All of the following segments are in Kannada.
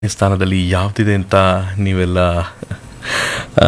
ಸ್ಥಾನದಲ್ಲಿ ಯಾವುದಿದೆ ಅಂತ ನೀವೆಲ್ಲ ಆ,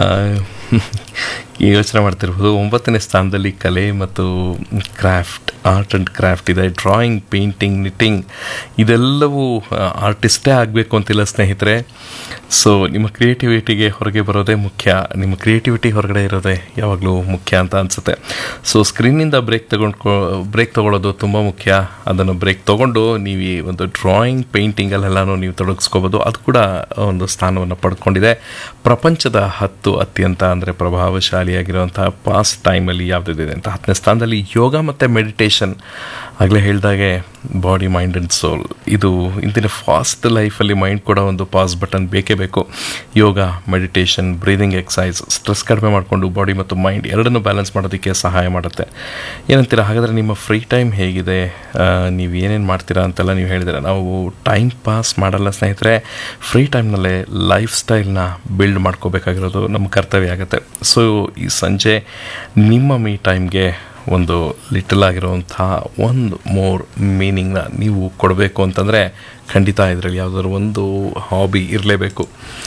ಯೋಚನೆ ಮಾಡ್ತಿರ್ಬೋದು ಒಂಬತ್ತನೇ ಸ್ಥಾನದಲ್ಲಿ ಕಲೆ ಮತ್ತು ಕ್ರಾಫ್ಟ್ ಆರ್ಟ್ ಆ್ಯಂಡ್ ಕ್ರಾಫ್ಟ್ ಇದೆ ಡ್ರಾಯಿಂಗ್ ಪೇಂಟಿಂಗ್ ನಿಟ್ಟಿಂಗ್ ಇದೆಲ್ಲವೂ ಆರ್ಟಿಸ್ಟೇ ಆಗಬೇಕು ಅಂತಿಲ್ಲ ಸ್ನೇಹಿತರೆ ಸೊ ನಿಮ್ಮ ಕ್ರಿಯೇಟಿವಿಟಿಗೆ ಹೊರಗೆ ಬರೋದೇ ಮುಖ್ಯ ನಿಮ್ಮ ಕ್ರಿಯೇಟಿವಿಟಿ ಹೊರಗಡೆ ಇರೋದೇ ಯಾವಾಗಲೂ ಮುಖ್ಯ ಅಂತ ಅನಿಸುತ್ತೆ ಸೊ ಸ್ಕ್ರೀನಿಂದ ಬ್ರೇಕ್ ತಗೊಂಡು ಬ್ರೇಕ್ ತೊಗೊಳ್ಳೋದು ತುಂಬ ಮುಖ್ಯ ಅದನ್ನು ಬ್ರೇಕ್ ತೊಗೊಂಡು ನೀವು ಈ ಒಂದು ಡ್ರಾಯಿಂಗ್ ಪೇಂಟಿಂಗಲ್ಲೆಲ್ಲನೂ ನೀವು ತೊಡಗಿಸ್ಕೋಬೋದು ಅದು ಕೂಡ ಒಂದು ಸ್ಥಾನವನ್ನು ಪಡ್ಕೊಂಡಿದೆ ಪ್ರಪಂಚದ ಹತ್ತು ಅತ್ಯಂತ ಅಂದರೆ ಪ್ರಭಾವಶಾಲಿಯಾಗಿರುವಂತಹ ಪಾಸ್ಟ್ ಟೈಮಲ್ಲಿ ಯಾವುದಿದೆ ಅಂತ ಹತ್ತನೇ ಸ್ಥಾನದಲ್ಲಿ ಯೋಗ ಮತ್ತು ಮೆಡಿಟೇಷನ್ ಆಗಲೇ ಹೇಳಿದಾಗೆ ಬಾಡಿ ಮೈಂಡ್ ಆ್ಯಂಡ್ ಸೋಲ್ ಇದು ಇಂದಿನ ಫಾಸ್ಟ್ ಲೈಫಲ್ಲಿ ಮೈಂಡ್ ಕೂಡ ಒಂದು ಪಾಸ್ ಬಟನ್ ಬೇಕೇ ಬೇಕು yoga meditation breathing exercise stress ಕಡಿಮೆ ಮಾಡಿಕೊಂಡು ಬಾಡಿ ಮತ್ತು ಮೈಂಡ್ ಎರಡನ್ನೂ ಬ್ಯಾಲೆನ್ಸ್ ಮಾಡೋದಕ್ಕೆ ಸಹಾಯ ಮಾಡುತ್ತೆ ಏನಂತೀರಾ ಹಾಗಾದರೆ ನಿಮ್ಮ ಫ್ರೀ ಟೈಮ್ ಹೇಗಿದೆ ಆ, ನೀವು ಏನೇನು ಮಾಡ್ತೀರಾ ಅಂತೆಲ್ಲ ನೀವು ಹೇಳಿದ್ರೆ ನಾವು ಟೈಮ್ ಪಾಸ್ ಮಾಡಲ್ಲ ಸ್ನೇಹಿತರೆ ಫ್ರೀ ಟೈಮ್ನಲ್ಲೇ ಲೈಫ್ ಸ್ಟೈಲ್ನ ಬಿಲ್ಡ್ ಮಾಡ್ಕೋಬೇಕಾಗಿರೋದು ನಮ್ಮ ಕರ್ತವ್ಯ ಆಗುತ್ತೆ ಸೊ ಈ ಸಂಜೆ ನಿಮ್ಮ ಮೀ ಟೈಮ್ಗೆ ಒಂದು ಲಿಟಲ್ ಆಗಿರುವಂಥ ಒಂದು ಮೋರ್ ಮೀನಿಂಗ್ನ ನೀವು ಕೊಡಬೇಕು ಅಂತಂದರೆ ಖಂಡಿತ ಇದರಲ್ಲಿ ಯಾವುದಾದ್ರು ಒಂದು ಹಾಬಿ ಇರಲೇಬೇಕು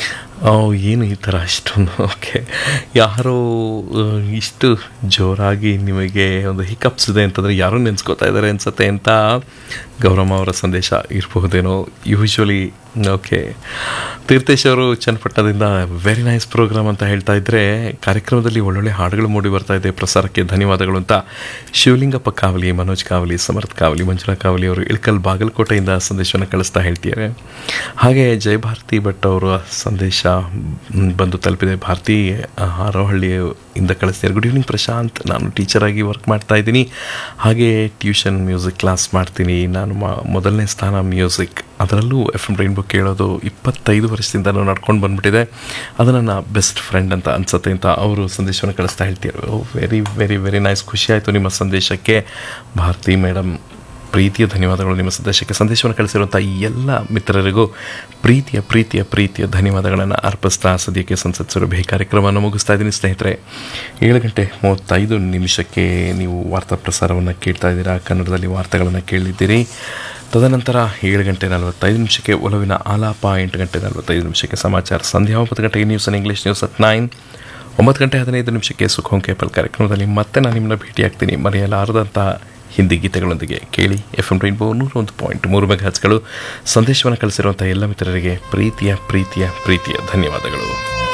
ಏನು ಈ ಥರ ಅಷ್ಟೊಂದು ಓಕೆ ಯಾರೋ ಆ, ಇಷ್ಟು ಜೋರಾಗಿ ನಿಮಗೆ ಒಂದು ಹಿಕಪ್ಸ್ ಇದೆ ಅಂತಂದರೆ ಯಾರೂ ನೆನೆಸ್ಕೋತಾ ಇದ್ದಾರೆ ಅನ್ಸುತ್ತೆ ಅಂತ ಗೌರಮ್ಮ ಅವರ ಸಂದೇಶ ಇರಬಹುದೇನೋ ಯೂಶ್ವಲಿ ಓಕೆ ತೀರ್ಥೇಶ್ ಅವರು ಚನ್ನಪಟ್ಟಣದಿಂದ ವೆರಿ ನೈಸ್ ಪ್ರೋಗ್ರಾಮ್ ಅಂತ ಹೇಳ್ತಾ ಇದ್ರೆ ಕಾರ್ಯಕ್ರಮದಲ್ಲಿ ಒಳ್ಳೊಳ್ಳೆ ಹಾಡುಗಳು ಮೂಡಿ ಬರ್ತಾ ಇದೆ ಪ್ರಸಾರಕ್ಕೆ ಧನ್ಯವಾದಗಳು ಅಂತ ಶಿವಲಿಂಗಪ್ಪ ಕಾವಲಿ ಮನೋಜ್ ಕಾವಲಿ ಸಮರ್ಥ್ ಕಾವಲಿ ಮಂಜುಳಾ ಕಾವಲಿ ಅವರು ಇಳಕಲ್ ಬಾಗಲಕೋಟೆಯಿಂದ ಸಂದೇಶವನ್ನು ಕಳಿಸ್ತಾ ಹೇಳ್ತಿದ್ದಾರೆ ಹಾಗೆ ಜಯ ಭಾರತಿ ಭಟ್ ಅವರ ಸಂದೇಶ ಮ್, ಬಂದು ತಲುಪಿದೆ ಭಾರತಿ ಆ, ಹಾರೋಹಳ್ಳಿಯಿಂದ ಕಳಿಸ್ತಾರೆ ಗುಡ್ ಈವ್ನಿಂಗ್ ಪ್ರಶಾಂತ್ ನಾನು ಟೀಚರಾಗಿ ವರ್ಕ್ ಮಾಡ್ತಾ ಇದ್ದೀನಿ ಹಾಗೆ ಟ್ಯೂಷನ್ ಮ್ಯೂಸಿಕ್ ಕ್ಲಾಸ್ ಮಾಡ್ತೀನಿ ನಾನು ಮ- ಮೊದಲನೇ ಸ್ಥಾನ ಮ್ಯೂಸಿಕ್ ಅದರಲ್ಲೂ ಎಫ್ ಎಮ್ ರೈನ್ಬೋ ಕೇಳೋದು ಇಪ್ಪತ್ತೈದು ವರ್ಷದಿಂದ ನಾನು ನಡ್ಕೊಂಡು ಬಂದ್ಬಿಟ್ಟಿದೆ ಅದು ನನ್ನ ಬೆಸ್ಟ್ ಫ್ರೆಂಡ್ ಅಂತ ಅನ್ಸುತ್ತೆ ಅಂತ ಅವರು ಸಂದೇಶವನ್ನು ಕಳಿಸ್ತಾ ಹೇಳ್ತಾರೆ ವೆರಿ ವೆರಿ ವೆರಿ ನೈಸ್ ಖುಷಿ ಆಯಿತು ನಿಮ್ಮ ಸಂದೇಶಕ್ಕೆ ಭಾರತಿ ಮೇಡಮ್ ಪ್ರೀತಿಯ ಧನ್ಯವಾದಗಳು ನಿಮ್ಮ ಸಂದೇಶಕ್ಕೆ ಸಂದೇಶವನ್ನು ಕಳಿಸಿರುವಂಥ ಈ ಎಲ್ಲ ಮಿತ್ರರಿಗೂ ಪ್ರೀತಿಯ ಪ್ರೀತಿಯ ಪ್ರೀತಿಯ ಧನ್ಯವಾದಗಳನ್ನು ಅರ್ಪಿಸ್ತಾ ಸದ್ಯಕ್ಕೆ ಸಂಸತ್ ಸುರಭಿ ಕಾರ್ಯಕ್ರಮವನ್ನು ಮುಗಿಸ್ತಾ ಇದ್ದೀನಿ ಸ್ನೇಹಿತರೆ ಏಳು ಗಂಟೆ ಮೂವತ್ತೈದು ನಿಮಿಷಕ್ಕೆ ನೀವು ವಾರ್ತಾ ಪ್ರಸಾರವನ್ನು ಕೇಳ್ತಾ ಇದ್ದೀರಾ ಕನ್ನಡದಲ್ಲಿ ವಾರ್ತೆಗಳನ್ನು ಕೇಳಿದ್ದೀರಿ ತದನಂತರ ಏಳು ಗಂಟೆ ನಲವತ್ತೈದು ನಿಮಿಷಕ್ಕೆ ಒಲವಿನ ಆಲಾಪ ಎಂಟು ಗಂಟೆ ನಲವತ್ತೈದು ನಿಮಿಷಕ್ಕೆ ಸಮಾಚಾರ ಸಂಧ್ಯಾ ಒಂಬತ್ತು ಗಂಟೆಗೆ news and English news at nine ಒಂಬತ್ತು ಗಂಟೆ ಹದಿನೈದು ನಿಮಿಷಕ್ಕೆ ಸುಖೋಂ ಕೇಪಲ್ ಕಾರ್ಯಕ್ರಮದಲ್ಲಿ ಮತ್ತೆ ನಾನು ನಿಮ್ಮನ್ನ ಭೇಟಿಯಾಗ್ತೀನಿ ಮರೆಯಲಾರದಂಥ ಹಿಂದಿ ಗೀತೆಗಳೊಂದಿಗೆ ಕೇಳಿ ಎಫ್ ಎಂ ರೈನ್ಬೋ ನೂರ ಒಂದು ಪಾಯಿಂಟ್ ಮೂರು ಮೆಗಾಹಚ್ಗಳು ಸಂದೇಶವನ್ನು ಕಳಿಸಿರುವಂಥ ಎಲ್ಲ ಮಿತ್ರರಿಗೆ ಪ್ರೀತಿಯ ಪ್ರೀತಿಯ ಪ್ರೀತಿಯ ಧನ್ಯವಾದಗಳು